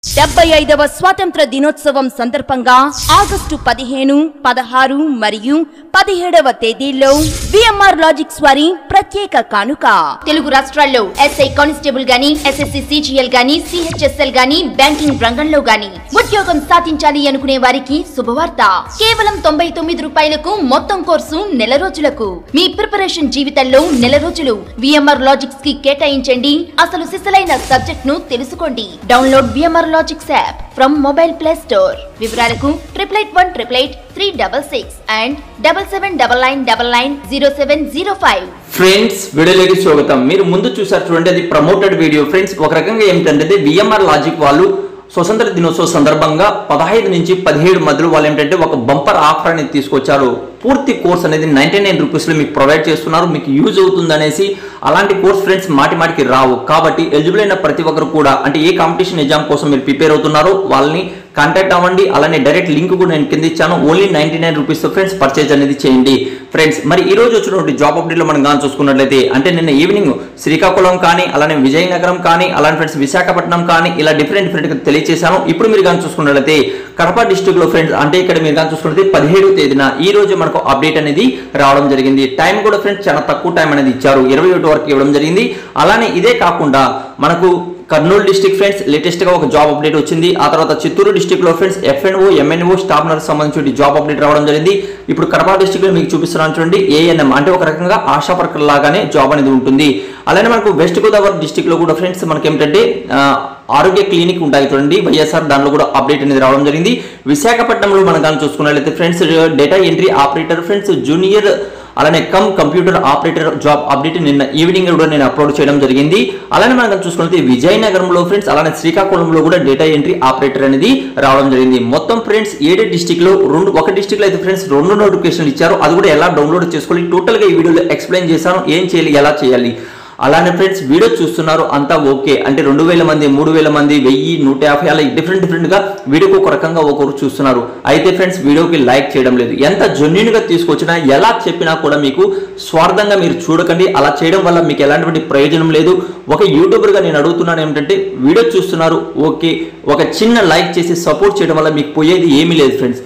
డెబ్బై ఐదవ స్వాతంత్ర దినోత్సవం సందర్భంగా ఆగస్టు పదిహేను పదహారు మరియు పదిహేడవ తేదీల్లో విఎంఆర్ లాజిక్స్ వారి ప్రత్యేక కానుక తెలుగు రాష్ట్రాల్లో ఎస్ఐ కానిస్టేబుల్ గాని ఎస్ఎస్సి సిజిఎల్ గాని సిహెచ్ఎస్ఎల్ గాని బ్యాంకింగ్ రంగంలో గాని ఉద్యోగం సాధించాలి అనుకునే వారికి శుభవార్త కేవలం తొంభై తొమ్మిది రూపాయలకు మొత్తం కోర్సు నెల రోజులకు మీ ప్రిపరేషన్ జీవితంలో నెల రోజులు విఎంఆర్ లాజిక్స్ కి కేటాయించండి అసలు సిసలైన సబ్జెక్ట్ ను తెలుసుకోండి download VMR logics app from mobile play store వివరాలకు triple eight one triple eight three double six and double seven double nine double nine zero seven zero five friends వీడియోలోకి స్వాగతం మీరు ముందు చూసారు చూడండి అది ప్రమోటెడ్ వీడియో ఫ్రెండ్స్ ఒక రకంగా ఏమిటంటే విఎంఆర్ లాజిక్ వాళ్ళు స్వతంత్ర దినోత్సవ సందర్భంగా పదహైదు నుంచి పదిహేడు మధ్యలో వాళ్ళు ఏంటంటే ఒక బంపర్ ఆఫర్ అనేది తీసుకొచ్చారు పూర్తి కోర్స్ అనేది నైన్టీ నైన్ రూపీస్లో మీకు ప్రొవైడ్ చేస్తున్నారు మీకు యూజ్ అవుతుంది అనేసి అలాంటి కోర్స్ ఫ్రెండ్స్ మాటి మాటికి రావు కాబట్టి ఎలిజిబుల్ అయిన ప్రతి ఒక్కరు కూడా అంటే ఏ కాంపిటీషన్ ఎగ్జామ్ కోసం మీరు ప్రిపేర్ అవుతున్నారో వాళ్ళని కాంటాక్ట్ అవ్వండి అలానే డైరెక్ట్ లింక్ కూడా నేను కింద ఇచ్చాను only ninety nine rupees friends purchase అనేది చేయండి ఫ్రెండ్స్ మరి ఈ రోజు వచ్చినటువంటి జాబ్ అప్డేట్లో మనం కానీ చూసుకున్నట్లయితే అంటే నిన్న ఈవినింగ్ శ్రీకాకుళం కానీ అలానే విజయనగరం కానీ అలానే ఫ్రెండ్స్ విశాఖపట్నం కానీ ఇలా డిఫరెంట్ డిఫరెంట్గా తెలియజేశాను ఇప్పుడు మీరు కానీ చూసుకున్నట్లయితే కడప డిస్టిక్ లో ఫ్రెండ్స్ అంటే ఇక్కడ మీరు కానీ చూసుకున్నట్లయితే పదిహేడు తేదీన ఈ రోజు మనకు అప్డేట్ అనేది రావడం జరిగింది టైం కూడా ఫ్రెండ్స్ చాలా తక్కువ టైం అనేది ఇచ్చారు ఇరవై ఒకటి వరకు ఇవ్వడం జరిగింది అలానే ఇదే కాకుండా మనకు కర్నూలు డిస్టిక్ ఫ్రెండ్స్ లేటెస్ట్ గా ఒక జాబ్ అప్డేట్ వచ్చింది ఆ తర్వాత చిత్తూరు డిస్టిక్ లో friends FNO MNO staff nurse సంబంధించి జాబ్ అప్డేట్ రావడం జరిగింది ఇప్పుడు కడప డిస్టిక్ లో మీకు చూపిస్తున్నాను చూడండి ఏఎన్ఎం అంటే ఒక రకంగా ఆశా వర్కర్ లాగానే జాబ్ అనేది ఉంటుంది అలానే మనకు వెస్ట్ గోదావరి డిస్టిక్ లో కూడా ఫ్రెండ్స్ మనకి ఏమిటంటే ఆ, ఆరోగ్య క్లినిక్ ఉంటాయి చూడండి వైఎస్ఆర్ దానిలో కూడా అప్డేట్ అనేది రావడం జరిగింది విశాఖపట్నంలో మనం కానీ చూసుకున్నట్లయితే friends data entry operator friends junior అలానే cum computer operator job update నిన్న ఈవినింగ్ కూడా నేను అప్లోడ్ చేయడం జరిగింది అలానే మనం కనుక చూసుకుంటే విజయనగరంలో ఫ్రెండ్స్ అలానే శ్రీకాకుళంలో కూడా డేటా ఎంట్రీ ఆపరేటర్ అనేది రావడం జరిగింది మొత్తం ఫ్రెండ్స్ ఏడు డిస్టిక్ లో రెండు ఒక డిస్టిక్ లో అయితే ఫ్రెండ్స్ రెండు నోటిఫికేషన్లు ఇచ్చారు అది కూడా ఎలా డౌన్లోడ్ చేసుకోవాలి టోటల్ గా ఈ వీడియోలో ఎక్స్ప్లెయిన్ చేశాను ఏం చేయాలి ఎలా చేయాలి అలానే ఫ్రెండ్స్ వీడియో చూస్తున్నారు అంతా ఓకే అంటే రెండు వేల మంది మూడు వేల మంది వెయ్యి నూట యాభై అలా డిఫరెంట్ డిఫరెంట్ గా వీడియోకి ఒక రకంగా ఒకరు చూస్తున్నారు అయితే ఫ్రెండ్స్ వీడియోకి లైక్ చేయడం లేదు ఎంత జెన్యున్ గా తీసుకొచ్చినా ఎలా చెప్పినా కూడా మీకు స్వార్థంగా మీరు చూడకండి అలా చేయడం వల్ల మీకు ఎలాంటి ప్రయోజనం లేదు ఒక యూట్యూబర్ గా నేను అడుగుతున్నాను ఏమిటంటే వీడియో చూస్తున్నారు ఓకే ఒక చిన్న లైక్ చేసి సపోర్ట్ చేయడం వల్ల మీకు పోయేది ఏమీ లేదు ఫ్రెండ్స్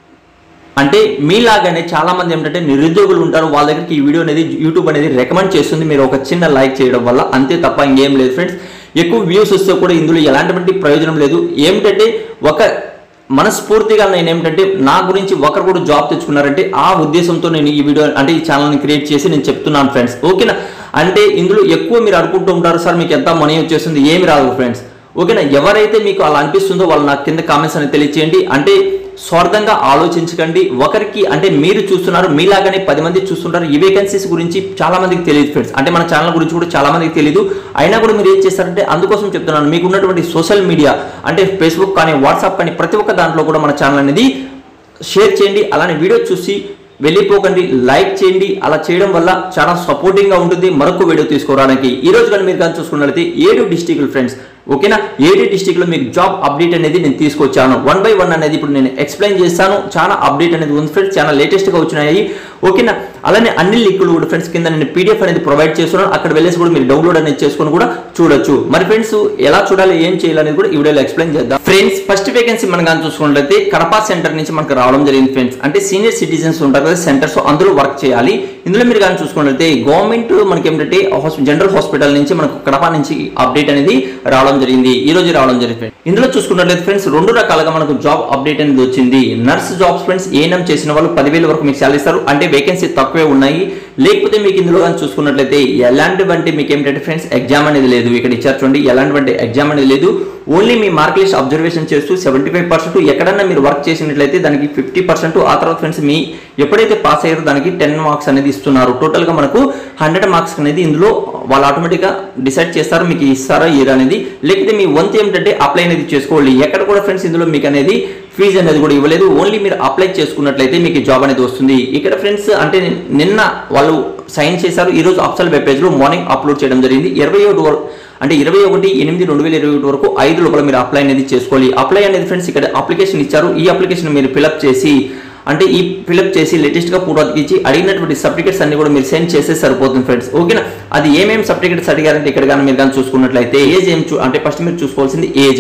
అంటే మీలాగానే చాలా మంది ఏంటంటే నిరుద్యోగులు ఉంటారు వాళ్ళ దగ్గరికి ఈ వీడియో అనేది యూట్యూబ్ అనేది రికమెండ్ చేస్తుంది మీరు ఒక చిన్న లైక్ చేయడం వల్ల అంతే తప్ప ఇంకేం లేదు ఫ్రెండ్స్ ఎక్కువ వ్యూస్ వస్తే కూడా ఇందులో ఎలాంటి ప్రయోజనం లేదు ఏమిటంటే ఒక మనస్ఫూర్తిగా నేను ఏమిటంటే నా గురించి ఒకరు కూడా జాబ్ తెచ్చుకున్నారంటే ఆ ఉద్దేశంతో నేను ఈ వీడియో అంటే ఈ ఛానల్ని క్రియేట్ చేసి నేను చెప్తున్నాను ఫ్రెండ్స్ ఓకేనా అంటే ఇందులో ఎక్కువ మీరు అనుకుంటూ ఉంటారు సార్ మీకు ఎంత మనీ వచ్చేస్తుంది ఏమి రాదు ఫ్రెండ్స్ ఓకేనా ఎవరైతే మీకు అలా అనిపిస్తుందో వాళ్ళు నాకు కింద కామెంట్స్ అనేది తెలియచేయండి అంటే స్వార్థంగా ఆలోచించకండి ఒకరికి అంటే మీరు చూస్తున్నారు మీలాగానే పది మంది చూస్తుంటారు ఈ వేకెన్సీస్ గురించి చాలా మందికి తెలియదు ఫ్రెండ్స్ అంటే మన ఛానల్ గురించి కూడా చాలా మందికి తెలియదు అయినా కూడా మీరు ఏం చేస్తారంటే అందుకోసం చెప్తున్నాను మీకు ఉన్నటువంటి సోషల్ మీడియా అంటే ఫేస్బుక్ కానీ వాట్సాప్ కానీ ప్రతి ఒక్క దాంట్లో కూడా మన ఛానల్ అనేది షేర్ చేయండి అలానే వీడియో చూసి వెళ్ళిపోకండి లైక్ చేయండి అలా చేయడం వల్ల చాలా సపోర్టింగ్ గా ఉంటుంది మరొక వీడియో తీసుకోవడానికి ఈ రోజు కానీ మీరు కానీ చూసుకున్నట్లయితే ఏడు డిస్టిక్లు ఫ్రెండ్స్ ఓకేనా ఏడు డిస్టిక్ లో మీకు జాబ్ అప్డేట్ అనేది నేను తీసుకొచ్చాను వన్ బై వన్ అనేది ఇప్పుడు నేను ఎక్స్ప్లెయిన్ చేస్తాను చాలా అప్డేట్ అనేది ఉంది ఫ్రెండ్స్ చాలా లేటెస్ట్ గా వచ్చినాయి ఓకేనా అలానే అన్ని లింకులు కూడా ఫ్రెండ్స్ కింద నేను పీడిఎఫ్ అనేది ప్రొవైడ్ చేస్తున్నాను అక్కడ వెళ్ళేసి కూడా మీరు డౌన్లోడ్ అనేది చేసుకొని కూడా చూడొచ్చు మరి ఫ్రెండ్స్ ఎలా చూడాలి ఏం చేయాలనేది కూడా ఈ వీడియోలో ఎక్స్ప్లెయిన్ చేద్దాం ఫ్రెండ్స్ ఫస్ట్ వేకెన్సీ మనం కానీ చూసుకున్నట్లయితే కడప సెంటర్ నుంచి మనకు రావడం జరిగింది ఫ్రెండ్స్ అంటే సీనియర్ సిటిజన్స్ ఉంటారు కదా సెంటర్స్ అందులో వర్క్ చేయాలి ఇందులో మీరు కానీ చూసుకున్నట్లయితే గవర్నమెంట్ మనకి ఏంటంటే జనరల్ హాస్పిటల్ నుంచి మనకు కడప నుంచి అప్డేట్ అనేది రావడం జరిగింది ఈ రోజు రావడం జరిగింది ఇందులో చూసుకున్నట్లయితే ఫ్రెండ్స్ రెండు రకాలుగా మనకు జాబ్ అప్డేట్ అనేది వచ్చింది నర్స్ జాబ్స్ ఫ్రెండ్స్ ఏఎన్ఎం చేసిన వాళ్ళు పదివేల వరకు మీకు శాలరీ ఇస్తారు అంటే వేకెన్సీ తక్కువే ఉన్నాయి లేకపోతే మీకు ఇందులో కానీ చూసుకున్నట్లయితే ఎలాంటివంటే మీకు ఏంటంటే ఫ్రెండ్స్ ఎగ్జామ్ అనేది లేదు ఇక్కడ ఇచ్చారు చూడండి ఎలాంటివంటే ఎగ్జామ్ అనేది లేదు ఓన్లీ మీ మార్క్ లిస్ట్ అబ్జర్వేషన్ చేస్తూ సెవెంటీ ఫైవ్ పర్సెంట్ ఎక్కడన్నా మీరు వర్క్ చేసినట్లయితే దానికి ఫిఫ్టీ పర్సెంట్ ఆ తర్వాత ఫ్రెండ్స్ మీ ఎప్పుడైతే పాస్ అయ్యారో దానికి టెన్ మార్క్స్ అనేది ఇస్తున్నారు టోటల్ గా మనకు హండ్రెడ్ మార్క్స్ అనేది ఇందులో వాళ్ళు ఆటోమేటిక్ గా డిసైడ్ చేస్తారు మీకు ఇస్తారా ఇయర్ అనేది లేకపోతే మీ వంతు ఏమిటంటే అప్లై అనేది చేసుకోవాలి ఎక్కడ కూడా ఫ్రెండ్స్ ఇందులో మీకు అనేది ఫీజు అనేది కూడా ఇవ్వలేదు ఓన్లీ మీరు అప్లై చేసుకున్నట్లయితే మీకు జాబ్ అనేది వస్తుంది ఇక్కడ ఫ్రెండ్స్ అంటే నిన్న వాళ్ళు సైన్ చేశారు ఈ రోజు అఫ్సల్ వెబ్ పేజ్ లో మార్నింగ్ అప్లోడ్ చేయడం జరిగింది ఇరవై ఒకటి వరకు అంటే ఇరవై ఒకటి ఎనిమిది రెండు వేల ఇరవై ఒకటి వరకు ఐదు లోపల మీరు అప్లై అనేది చేసుకోవాలి అప్లై అనేది ఫ్రెండ్స్ ఇక్కడ అప్లికేషన్ ఇచ్చారు ఈ అప్లికేషన్ మీరు ఫిలప్ చేసి అంటే ఈ ఫిలప్ చేసి లేటెస్ట్ గా ఫోటో అతికించి అడిగినటువంటి సర్టిఫికేట్స్ అన్ని కూడా మీరు సెండ్ చేస్తే సరిపోతుంది ఫ్రెండ్స్ ఓకేనా అది ఏమేమి సర్టిఫికేట్స్ అడిగారంటే ఇక్కడ కానీ మీరు కానీ చూసుకున్నట్లయితే ఏజ్ ఏం చూ అంటే ఫస్ట్ మీరు చూసుకోవాల్సింది ఏజ్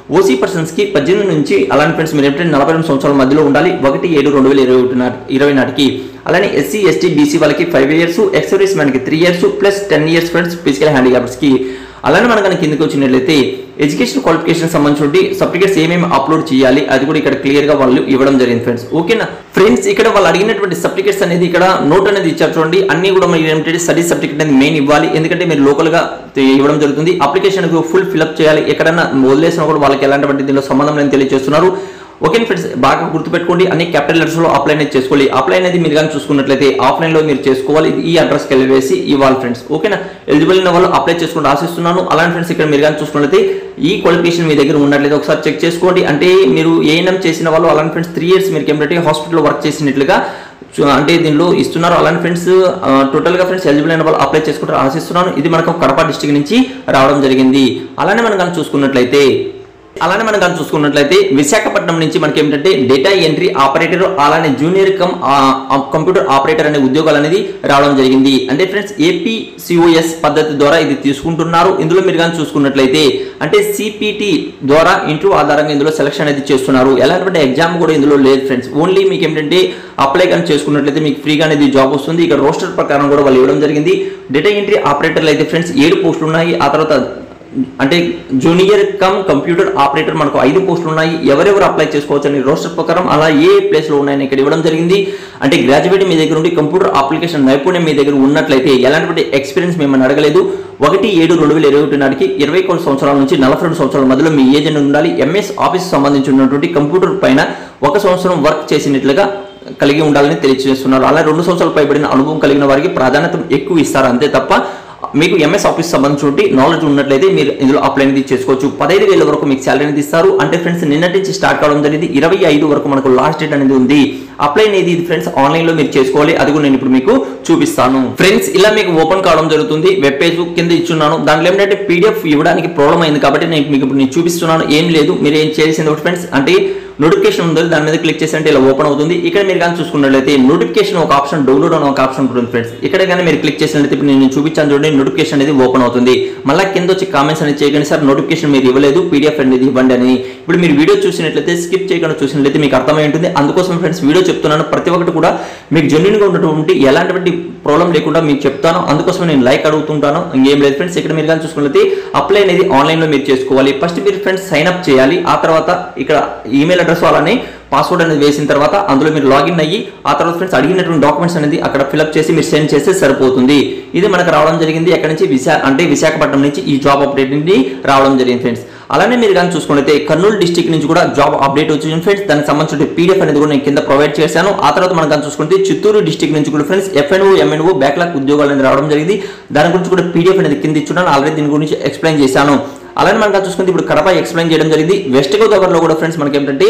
ఓసీ పర్సన్స్ కి పద్దెనిమిది నుంచి అలానే ఫ్రెండ్స్ మీరు ఏంటంటే నలభై రెండు సంవత్సరాల మధ్యలో ఉండాలి ఒకటి ఏడు రెండు వేల ఇరవై ఒకటి నాటి ఇరవై నాటికి అలానే ఎస్సీ ఎస్టీ బీసీ వాళ్ళకి ఫైవ్ ఇయర్స్ ఎక్స్ సర్వీస్ మ్యాన్కి three years plus ten years friends physical handicaps కి అలానే మనం కనుక కిందకి వచ్చినట్లయితే ఎడ్యుకేషన్ క్వాలిఫికేషన్ సంబంధించి సర్టిఫికేట్స్ ఏమేమి అప్లోడ్ చేయాలి అది కూడా ఇక్కడ క్లియర్ గా వాళ్ళు ఇవ్వడం జరిగింది ఫ్రెండ్స్ ఓకేనా ఫ్రెండ్స్ ఇక్కడ వాళ్ళు అడిగినటువంటి సర్టిఫికేట్స్ అనేది ఇక్కడ నోట్ అనేది ఇచ్చారు చూడండి అన్ని కూడా మీరు ఏంటంటే స్టడీ సర్టిఫికేట్ అనేది మెయిన్ ఇవ్వాలి ఎందుకంటే మీరు లోకల్ గా ఇవ్వడం జరుగుతుంది అప్లికేషన్ ఫుల్ ఫిల్అప్ చేయాలి ఎక్కడైనా వదిలేసినా కూడా వాళ్ళకి ఎలాంటి దీనిలో సంబంధం లేని తెలియజేస్తున్నారు ఓకే ఫ్రెండ్స్ బాగా గుర్తుపెట్టుకోండి అన్ని క్యాపిటల్ లెటర్స్ లో అప్లై అనేది చేసుకోవాలి అప్లై అనేది మీరు కానీ చూసుకున్నట్లయితే ఆఫ్లైన్ లో మీరు చేసుకోవాలి ఇది ఈ అడ్రస్కి వెళ్ళి వేసి ఇవ్వాలి ఫ్రెండ్స్ ఓకేనా ఎలిజిబుల్ అయిన వాళ్ళు అప్లై చేసుకుంటూ ఆశిస్తున్నాను అలాంటి ఫ్రెండ్స్ ఇక్కడ మీరు కానీ చూసుకున్నట్లయితే ఈ క్వాలిఫికేషన్ మీ దగ్గర ఉన్నట్లయితే ఒకసారి చెక్ చేసుకోండి అంటే మీరు ఏఎన్ఎం చేసిన వాళ్ళు అలాంటి ఫ్రెండ్స్ త్రీ ఇయర్స్ మీరు ఏంటంటే హాస్పిటల్లో వర్క్ చేసినట్లుగా చు- అంటే దీనిలో ఇస్తున్నారు అలాంటి ఫ్రెండ్స్ టోటల్ గా ఫ్రెండ్స్ ఎలిజిబుల్ అయిన వాళ్ళు అప్లై చేసుకుంటారు ఆశిస్తున్నాను ఇది మనకు కడప డిస్టిక్ నుంచి రావడం జరిగింది అలానే మనం కానీ చూసుకున్నట్లయితే అలానే మనం కానీ చూసుకున్నట్లయితే విశాఖపట్నం నుంచి మనకి ఏమిటంటే డేటా ఎంట్రీ ఆపరేటర్ అలానే జూనియర్ కమ్ కంప్యూటర్ ఆపరేటర్ అనే ఉద్యోగాలు అనేది రావడం జరిగింది అంటే ఫ్రెండ్స్ ఏపీ సిఓఎస్ పద్ధతి ద్వారా ఇది తీసుకుంటున్నారు ఇందులో మీరు కానీ చూసుకున్నట్లయితే అంటే సిపిటి ద్వారా ఇంటర్వ్యూ ఆధారంగా ఇందులో సెలక్షన్ అనేది చేస్తున్నారు ఎలాంటి ఎగ్జామ్ కూడా ఇందులో లేదు ఫ్రెండ్స్ ఓన్లీ మీకు ఏంటంటే అప్లై కానీ చేసుకున్నట్లయితే మీకు ఫ్రీగా అనేది జాబ్ వస్తుంది ఇక్కడ రోస్టర్ ప్రకారం కూడా వాళ్ళు ఇవ్వడం జరిగింది డేటా ఎంట్రీ ఆపరేటర్లు అయితే ఫ్రెండ్స్ ఏడు పోస్టులు ఉన్నాయి ఆ తర్వాత అంటే జూనియర్ కమ్ కంప్యూటర్ ఆపరేటర్ మనకు ఐదు పోస్టులు ఉన్నాయి ఎవరెవరు అప్లై చేసుకోవచ్చు అని రోస్టర్ ప్రకారం అలా ఏ ప్లేస్ లో ఉన్నాయని ఇక్కడ ఇవ్వడం జరిగింది అంటే గ్రాడ్యుయేట్ మీ దగ్గర ఉండి కంప్యూటర్ అప్లికేషన్ నైపుణ్యం మీ దగ్గర ఉన్నట్లయితే ఎలాంటి ఎక్స్పీరియన్స్ మిమ్మల్ని అడగలేదు ఒకటి ఏడు రెండు వేల ఇరవై ఒకటి నాటికి ఇరవై కొన్ని సంవత్సరాల నుంచి నలభై రెండు సంవత్సరాల మధ్యలో మీ ఏజ్ అనేది ఉండాలి ఎంఎస్ ఆఫీస్ సంబంధించి ఉన్నటువంటి కంప్యూటర్ పైన ఒక సంవత్సరం వర్క్ చేసినట్లుగా కలిగి ఉండాలని తెలియజేస్తున్నారు అలా రెండు సంవత్సరాలు పైబడిన అనుభవం కలిగిన వారికి ప్రాధాన్యత ఎక్కువ ఇస్తారు అంతే తప్ప మీకు ఎంఎస్ ఆఫీస్ సంబంధించి నాలెడ్జ్ ఉన్నట్లయితే మీరు ఇందులో అప్లై అనేది చేసుకోవచ్చు పదహైదు వేల వరకు మీకు శాలరీ అనేది ఇస్తారు అంటే ఫ్రెండ్స్ నిన్నటి నుంచి స్టార్ట్ కావడం జరిగింది ఇరవై ఐదు వరకు మనకు లాస్ట్ డేట్ అనేది ఉంది అప్లై అనేది ఫ్రెండ్స్ ఆన్లైన్ లో మీరు చేసుకోవాలి అది కూడా నేను ఇప్పుడు మీకు చూపిస్తాను ఫ్రెండ్స్ ఇలా మీకు ఓపెన్ కావడం జరుగుతుంది వెబ్ పేజ్ కింద ఇచ్చున్నాను దాంట్లో ఏంటంటే పీడిఎఫ్ ఇవ్వడానికి ప్రాబ్లం అయింది కాబట్టి నేను మీకు ఇప్పుడు నేను చూపిస్తున్నాను ఏం లేదు మీరు ఏం చేయాల్సింది ఒకటి ఫ్రెండ్స్ అంటే నోటిఫికేషన్ ఉంది దాని మీద క్లిక్ చేసి అంటే ఇలా ఓపెన్ అవుతుంది ఇక్కడ మీరు కానీ చూసుకున్నట్లయితే నోటిఫికేషన్ ఒక ఆప్షన్ డౌన్లోడ్ అని ఒక ఆప్షన్ ఉంటుంది ఫ్రెండ్స్ ఇక్కడ కానీ మీరు క్లిక్ చేసినట్లయితే ఇప్పుడు నేను చూపించాను చూడండి నోటిఫికేషన్ అనేది ఓపెన్ అవుతుంది మళ్ళీ కింద వచ్చి కామెంట్స్ అనేది చేయకండి సార్ నోటిఫికేషన్ మీరు ఇవ్వలేదు పీడిఎఫ్ అనేది ఇవ్వండి అని ఇప్పుడు మీరు వీడియో చూసినట్లయితే స్కిప్ చేయకుండా చూసినట్లయితే మీకు అర్థమై ఉంటుంది అందుకోసం ఫ్రెండ్స్ వీడియో చెప్తున్నాను ప్రతి ఒక్కటి కూడా మీకు జెన్యున్ గా ఉన్నటువంటి ఎలాంటి ప్రాబ్లం లేకుండా మీకు చెప్తాను అందుకోసం నేను లైక్ అడుగుతుంటాను ఇంకేం లేదు ఫ్రెండ్స్ ఇక్కడ మీరు కానీ చూసుకున్నట్లయితే అప్లై అనేది ఆన్లైన్ లో మీరు చేసుకోవాలి ఫస్ట్ మీరు ఫ్రెండ్స్ సైన్ అప్ చేయాలి ఆ తర్వాత ఇక్కడ ఈమెయిల్ అడ్రస్ అలానే పాస్వర్డ్ అనేది వేసిన తర్వాత అందులో మీరు లాగిన్ అయ్యి ఆ తర్వాత ఫ్రెండ్స్ అడిగినటువంటి డాక్యుమెంట్స్ అనేది అక్కడ ఫిల్అప్ చేసి మీరు సెండ్ చేస్తే సరిపోతుంది ఇది మనకు రావడం జరిగింది ఎక్కడి నుంచి విశా అంటే విశాఖపట్నం నుంచి ఈ జాబ్ అప్డేట్ నుండి రావడం జరిగింది ఫ్రెండ్స్ అలానే మీరు కానీ చూసుకున్నట్లయితే కర్నూలు డిస్టిక్ నుంచి కూడా జాబ్ అప్డేట్ వచ్చింది ఫ్రెండ్స్ దానికి సంబంధించిన పీడిఎఫ్ అనేది కూడా నేను కింద ప్రొవైడ్ చేశాను ఆ తర్వాత మనం కానీ చూసుకుంటే చిత్తూరు డిస్టిక్ నుంచి కూడా ఫ్రెండ్స్ ఎఫ్ఎన్ఓ ఎంఎన్ఓ బ్యాక్లాగ్ ఉద్యోగాలు అనేది రావడం జరిగింది దాని గురించి కూడా పీడిఎఫ్ అనేది కింద ఇచ్చున్నాను ఆల్రెడీ దీని గురించి ఎక్స్ప్లెయిన్ చేశాను అలానే మనం కానీ చూసుకుంటే ఇప్పుడు కడప ఎక్స్ప్లెయిన్ చేయడం జరిగింది వెస్ట్ గోదావరిలో కూడా ఫ్రెండ్స్ మనకి ఏంటంటే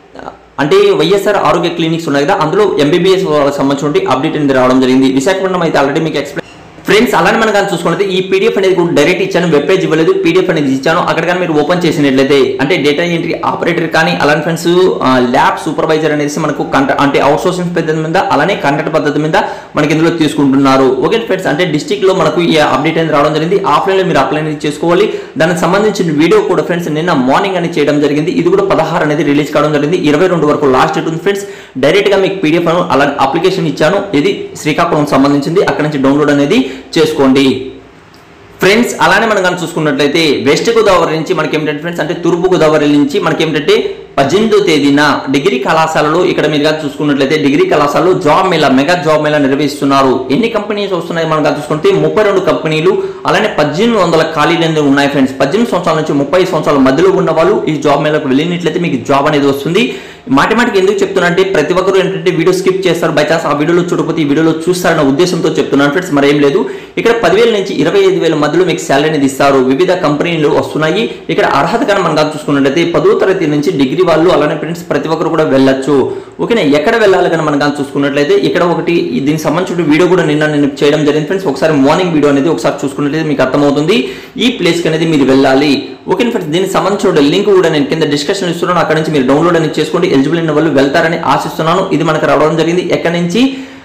అంటే వైఎస్ఆర్ ఆరోగ్య క్లినిక్స్ ఉన్నాయి కదా అందులో ఎంబీబీఎస్ సంబంధించిన అప్డేట్ అనేది రావడం జరిగింది విశాఖపట్నం అయితే ఆల్రెడీ మీకు ఎక్స్ప్లెయిన్ ఫ్రెండ్స్ అలానే మనం కానీ చూసుకున్నది ఈ పీడిఎఫ్ అనేది కూడా డైరెక్ట్ ఇచ్చాను వెబ్ పేజ్ ఇవ్వలేదు పీడిఎఫ్ అనేది ఇచ్చాను అక్కడ కానీ మీరు ఓపెన్ చేసినట్లయితే అంటే డేటా ఎంట్రీ ఆపరేటర్ కానీ అలానే ఫ్రెండ్స్ ల్యాబ్ సూపర్వైజర్ అనేసి మనకు కంట అంటే అవుట్ సోర్సింగ్ పద్ధతి మీద అలానే కంటెంట్ పద్ధతి మీద మనకి ఇందులో తీసుకుంటున్నారు ఓకే ఫ్రెండ్స్ అంటే డిస్టిక్ లో మనకు ఈ అప్డేట్ అనేది రావడం జరిగింది ఆఫ్లైన్ లో మీరు అప్లై అనేది చేసుకోవాలి దానికి సంబంధించిన వీడియో కూడా ఫ్రెండ్స్ నిన్న మార్నింగ్ అనేది చేయడం జరిగింది ఇది కూడా పదహారు అనేది రిలీజ్ కావడం జరిగింది ఇరవై రెండు వరకు లాస్ట్ డేట్ ఉంది ఫ్రెండ్స్ డైరెక్ట్ గా మీకు పీడిఎఫ్ అలా అప్లికేషన్ ఇచ్చాను ఇది శ్రీకాకుళం సంబంధించింది అక్కడ నుంచి డౌన్లోడ్ అనేది చేసుకోండి ఫ్రెండ్స్ అలానే మనం కానీ చూసుకున్నట్లయితే వెస్ట్ గోదావరి నుంచి మనకి ఏంటంటే ఫ్రెండ్స్ అంటే తూర్పు గోదావరి నుంచి మనకి ఏంటంటే పద్దెనిమిదో తేదీన డిగ్రీ కళాశాలలో ఇక్కడ మీరు కానీ చూసుకున్నట్లయితే డిగ్రీ కళాశాలలో job mela mega job mela నిర్వహిస్తున్నారు ఎన్ని కంపెనీస్ వస్తున్నాయి మనం కానీ చూసుకుంటే ముప్పై రెండు కంపెనీలు అలానే పద్దెనిమిది వందల ఖాళీలు అనేది ఉన్నాయి ఫ్రెండ్స్ పద్దెనిమిది సంవత్సరాల నుంచి ముప్పై సంవత్సరాల మధ్యలో ఉన్న వాళ్ళు ఈ జాబ్ మేళకు వెళ్ళినట్లయితే మీకు జాబ్ అనేది వస్తుంది మాటి మాటికి ఎందుకు చెప్తున్నా అంటే ప్రతి ఒక్కరు ఏంటంటే వీడియో స్కిప్ చేస్తారు బై ఛాన్స్ ఆ వీడియోలో చూడకపోతే ఈ వీడియోలో చూస్తారన్న ఉద్దేశంతో చెప్తున్నాను ఫ్రెండ్స్ మరి ఏం లేదు ఇక్కడ పదివేల నుంచి ఇరవై ఐదు వేల మధ్యలో మీకు శాలరీ అనేది ఇస్తారు వివిధ కంపెనీలు వస్తున్నాయి ఇక్కడ అర్హత కానీ మనం కానీ చూసుకున్నట్లయితే పదో తరగతి నుంచి డిగ్రీ వాళ్ళు అలానే ఫ్రెండ్స్ ప్రతి ఒక్కరు కూడా వెళ్ళొచ్చు ఓకేనా ఎక్కడ వెళ్ళాలి కానీ మనం కానీ చూసుకున్నట్లయితే ఇక్కడ ఒకటి ఈ దీనికి సంబంధించిన వీడియో కూడా నిన్న నేను చేయడం జరిగింది ఫ్రెండ్స్ ఒకసారి మార్నింగ్ వీడియో అనేది ఒకసారి చూసుకున్నట్లయితే మీకు అర్థమవుతుంది ఈ ప్లేస్కి అనేది మీరు వెళ్ళాలి ఓకే ఫ్రెండ్స్ దీనికి సంబంధించిన లింక్ కూడా నేను కింద డిస్కషన్ ఇస్తున్నాను అక్కడ నుంచి మీరు డౌన్లోడ్ అనేది చేసుకోండి ఎలిజిబుల్ అయిన వాళ్ళు వెళ్తారని ఆశిస్తున్నాను ఇది మనకు రావడం జరిగింది ఎక్కడి నుంచి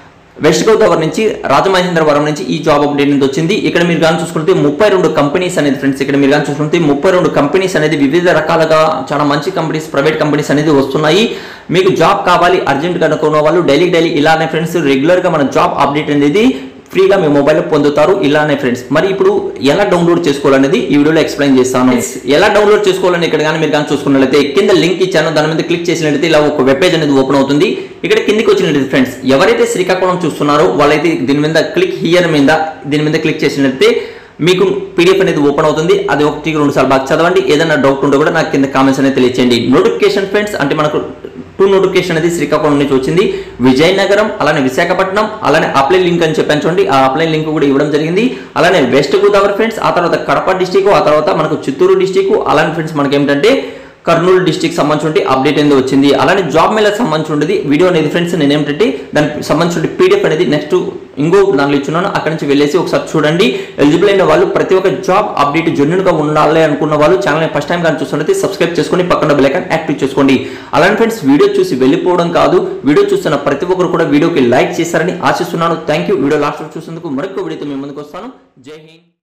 వెస్ట్ గోదావరి నుంచి రాజమహేంద్రవరం నుంచి ఈ జాబ్ అప్డేట్ అనేది వచ్చింది ఇక్కడ మీరు కానీ చూసుకుంటే ముప్పై రెండు కంపెనీస్ అనేది ఫ్రెండ్స్ ఇక్కడ మీరు కానీ చూసుకుంటే ముప్పై రెండు కంపెనీస్ అనేది వివిధ రకాలుగా చాలా మంచి కంపెనీస్ ప్రైవేట్ కంపెనీస్ అనేది వస్తున్నాయి మీకు జాబ్ కావాలి అర్జెంట్ అనుకున్న వాళ్ళు డైలీ డైలీ ఇలానే ఫ్రెండ్స్ రెగ్యులర్ గా మన జాబ్ అప్డేట్ అనేది ఫ్రీగా మీ మొబైల్లో పొందుతారు ఇలానే ఫ్రెండ్స్ మరి ఇప్పుడు ఎలా డౌన్లోడ్ చేసుకోవాలనేది ఈ వీడియోలో ఎక్స్ప్లెయిన్ చేస్తాను ఎలా డౌన్లోడ్ చేసుకోవాలని ఇక్కడ కానీ మీరు కానీ చూసుకున్నట్లయితే కింద లింక్ ఇచ్చాను దాని మీద క్లిక్ చేసినట్లయితే ఇలా ఒక వెబ్ పేజ్ అనేది ఓపెన్ అవుతుంది ఇక్కడ కిందికి వచ్చినట్లయితే ఫ్రెండ్స్ ఎవరైతే శ్రీకాకుళం చూస్తున్నారో వాళ్ళైతే దీని మీద క్లిక్ హియర్ మీద దీని మీద క్లిక్ చేసినట్లయితే మీకు పీడిఎఫ్ అనేది ఓపెన్ అవుతుంది అది ఒకటి రెండు సార్లు బాగా చదవండి ఏదైనా డౌట్ ఉంటే కూడా నాకు కింద కామెంట్స్ అనేది తెలియచేయండి నోటిఫికేషన్ ఫ్రెండ్స్ అంటే మనకు టూ నోటిఫికేషన్ అనేది శ్రీకాకుళం నుంచి వచ్చింది విజయనగరం అలానే విశాఖపట్నం అలానే అప్లై లింక్ అని చెప్పాను చూడండి ఆ అప్లై లింక్ కూడా ఇవ్వడం జరిగింది అలానే వెస్ట్ గోదావరి ఫ్రెండ్స్ ఆ తర్వాత కడప డిస్టిక్ ఆ తర్వాత మనకు చిత్తూరు డిస్టిక్ అలానే ఫ్రెండ్స్ మనకి ఏంటంటే కర్నూలు డిస్టిక్ సంబంధించి అప్డేట్ అనేది వచ్చింది అలానే జాబ్ మేళకు సంబంధించి వీడియో అనేది ఫ్రెండ్స్ నేను ఏంటంటే దానికి సంబంధించిన పీడిఎఫ్ అనేది నెక్స్ట్ ఇంకో దాంట్లో ఇచ్చున్నాను అక్కడ నుంచి వెళ్ళేసి ఒకసారి చూడండి ఎలిజిబుల్ అయిన వాళ్ళు ప్రతి ఒక్క జాబ్ అప్డేట్ జెన్యున్ గా ఉండాలి అనుకున్న వాళ్ళు ఛానల్ ఫస్ట్ టైం కానీ చూస్తున్నట్లయితే సబ్స్క్రైబ్ చేసుకొని పక్కన బెల్ ఐకాన్ యాక్టివ్ చేసుకోండి అలానే ఫ్రెండ్స్ వీడియో చూసి వెళ్ళిపోవడం కాదు వీడియో చూస్తున్న ప్రతి ఒక్కరు కూడా వీడియోకి లైక్ చేశారని ఆశిస్తున్నాను థ్యాంక్ యూ వీడియో లాస్ట్ చూసేందుకు మరొక వీడియోతో మేము ముందుకు వస్తాను జై హింద్